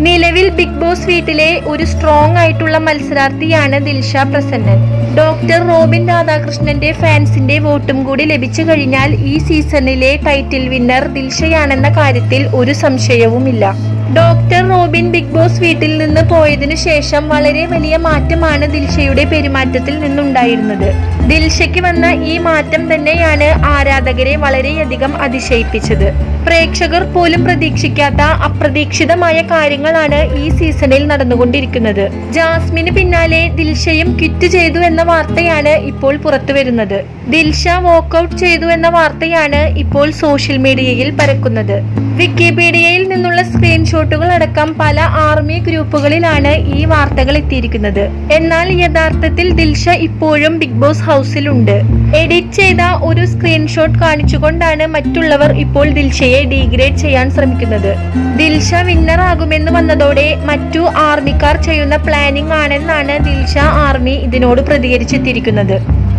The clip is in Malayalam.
നിലവിൽ ബിഗ് ബോസ് വീട്ടിലെ ഒരു സ്ട്രോങ് ആയിട്ടുള്ള മത്സരാർത്ഥിയാണ് ദിൽഷ പ്രസന്നൻ ഡോക്ടർ റോബിൻ രാധാകൃഷ്ണന്റെ ഫാൻസിന്റെ വോട്ടും കൂടി ലഭിച്ചു കഴിഞ്ഞാൽ ഈ സീസണിലെ ടൈറ്റിൽ വിന്നർ ദിൽഷയാണെന്ന കാര്യത്തിൽ ഒരു സംശയവുമില്ല ഡോക്ടർ റോബിൻ ബിഗ് ബോസ് വീട്ടിൽ നിന്ന് പോയതിനു ശേഷം വളരെ വലിയ മാറ്റമാണ് ദിൽഷയുടെ പെരുമാറ്റത്തിൽ നിന്നുണ്ടായിരുന്നത് ദിൽഷയ്ക്ക് വന്ന ഈ മാറ്റം തന്നെയാണ് ആരാധകരെ വളരെയധികം അതിശയിപ്പിച്ചത് പ്രേക്ഷകർ പോലും പ്രതീക്ഷിക്കാത്ത അപ്രതീക്ഷിതമായ കാര്യങ്ങളാണ് ഈ സീസണിൽ നടന്നുകൊണ്ടിരിക്കുന്നത് ജാസ്മിന് പിന്നാലെ ദിൽഷയും ക്വിറ്റ് ചെയ്തു എന്ന വാർത്തയാണ് ഇപ്പോൾ പുറത്തുവരുന്നത് ദിൽഷ വോക്കൌട്ട് ചെയ്തു എന്ന വാർത്തയാണ് ഇപ്പോൾ സോഷ്യൽ മീഡിയയിൽ പരക്കുന്നത് വിക്കിപീഡിയയിൽ നിന്നുള്ള സ്ക്രീൻഷോട്ടുകൾ അടക്കം പല ആർമി ഗ്രൂപ്പുകളിലാണ് ഈ വാർത്തകൾ എത്തിയിരിക്കുന്നത് എന്നാൽ യഥാർത്ഥത്തിൽ ദിൽഷ ഇപ്പോഴും ബിഗ് ബോസ് ഹൗസിലുണ്ട് എഡിറ്റ് ചെയ്ത ഒരു സ്ക്രീൻഷോട്ട് കാണിച്ചുകൊണ്ടാണ് മറ്റുള്ളവർ ഇപ്പോൾ ദിൽഷയെ ഡീഗ്രേഡ് ചെയ്യാൻ ശ്രമിക്കുന്നത് ദിൽഷ വിന്നർ ആകുമെന്ന് വന്നതോടെ മറ്റു ആർമിക്കാർ ചെയ്യുന്ന പ്ലാനിംഗ് ആണെന്നാണ് ദിൽഷ ആർമി ഇതിനോട് പ്രതികരിച്ചെത്തിയിരിക്കുന്നത്